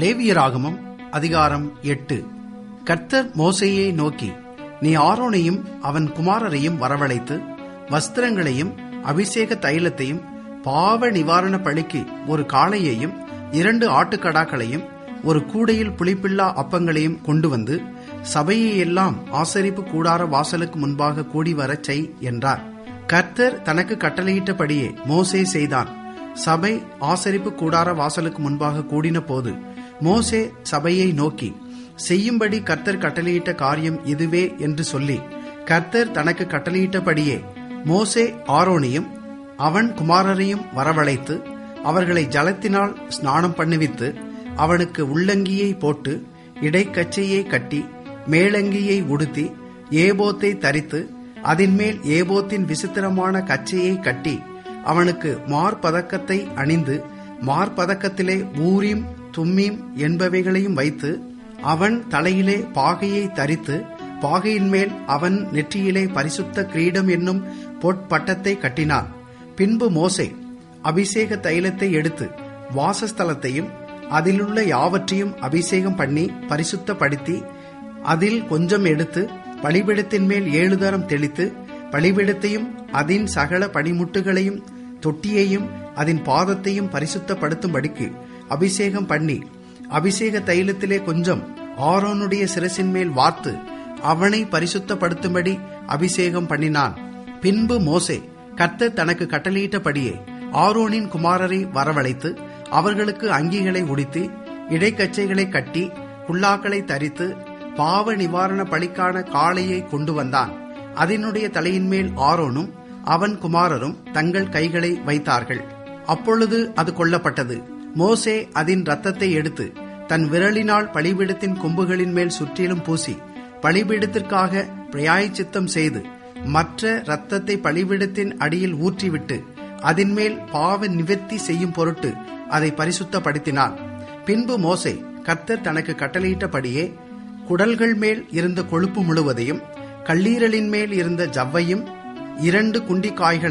லேவியராகமம் அதிகாரம் எட்டு கர்த்தர் மோசேயை நோக்கி நீ ஆரோனையும் அவன் குமாரரையும் வரவழைத்து வஸ்திரங்களையும் அபிஷேக தைலத்தையும் பாவ நிவாரண பலிக்கு ஒரு காளையையும் இரண்டு ஆட்டுக்கடாக்களையும் ஒரு கூடையில் புளிப்பில்லா அப்பங்களையும் கொண்டு வந்து சபையை எல்லாம் ஆசரிப்பு கூடார வாசலுக்கு முன்பாக கூடி வரச் செய் என்றார் கர்த்தர் தனக்கு கட்டளையிட்டபடியே மோசே செய்தான் சபை ஆசரிப்பு கூடார வாசலுக்கு முன்பாக கூடின போது மோசே சபையை நோக்கி செய்யும்படி கர்த்தர் கட்டளையிட்ட காரியம் இதுவே என்று சொல்லி கர்த்தர் தனக்கு கட்டளையிட்டபடியே மோசே ஆரோனையும் அவன் குமாரரையும் வரவழைத்து அவர்களை ஜலத்தினால் ஸ்நானம் பண்ணுவித்து அவனுக்கு உள்ளங்கியை போட்டு இடைக்கச்சையை கட்டி மேலங்கியை உடுத்தி ஏபோத்தை தரித்து அதின்மேல் ஏபோத்தின் விசித்திரமான கச்சையை கட்டி அவனுக்கு மார்பதக்கத்தை அணிந்து மார்பதக்கத்திலே ஊரீம் தும்மீம் என்பவைகளையும் வைத்து அவன் தலையிலே பாகையை தரித்து பாகையின் மேல் அவன் நெற்றியிலே பரிசுத்த கிரீடம் என்னும் பொற்பட்டத்தை கட்டினான் பின்பு மோசே அபிஷேக தைலத்தை எடுத்து வாசஸ்தலத்தையும் அதிலுள்ள யாவற்றையும் அபிஷேகம் பண்ணி பரிசுத்தப்படுத்தி அதில் கொஞ்சம் எடுத்து பலிபிடத்தின் மேல் ஏழு தரம் தெளித்து பலிபிடத்தையும் அதன் சகல பனிமுட்டுகளையும் தொட்டியையும் அதன் பாதத்தையும் பரிசுத்தப்படுத்தும்படிக்கு அபிஷேகம் பண்ணி அபிஷேக தைலத்திலே கொஞ்சம் ஆரோனுடைய சிரசின் மேல் வார்த்து அவனை பரிசுத்தப்படுத்தும்படி அபிஷேகம் பண்ணினான் பின்பு மோசே கர்த்தர் தனக்கு கட்டளையிட்டபடியே ஆரோனின் குமாரரை வரவழைத்து அவர்களுக்கு அங்கிகளை உடித்து இடைக்கச்சைகளை கட்டி குல்லாக்களை தரித்து பாவ நிவாரண பலிக்கான காளையை கொண்டு வந்தான் அதனுடைய தலையின் மேல் ஆரோனும் அவன் குமாரரும் தங்கள் கைகளை வைத்தார்கள் அப்பொழுது அது கொல்லப்பட்டது மோசே அதன் ரத்தத்தை எடுத்து தன் விரலினால் பலிபீடத்தின் கொம்புகளின் மேல் சுற்றிலும் பூசி பலிபீடத்திற்காக பிரயாய்ச்சித்தம் செய்து மற்ற இரத்தத்தை பலிபீடத்தின் அடியில் ஊற்றிவிட்டு அதன்மேல் பாவ நிவர்த்தி செய்யும் பொருட்டு அதை பரிசுத்தப்படுத்தினான் பின்பு மோசே கர்த்தர் தனக்கு கட்டளையிட்டபடியே குடல்கள் மேல் இருந்த கொழுப்பு முழுவதையும் கல்லீரலின் மேல் இருந்த ஜவ்வையும் இரண்டு குண்டிக்காய்கள்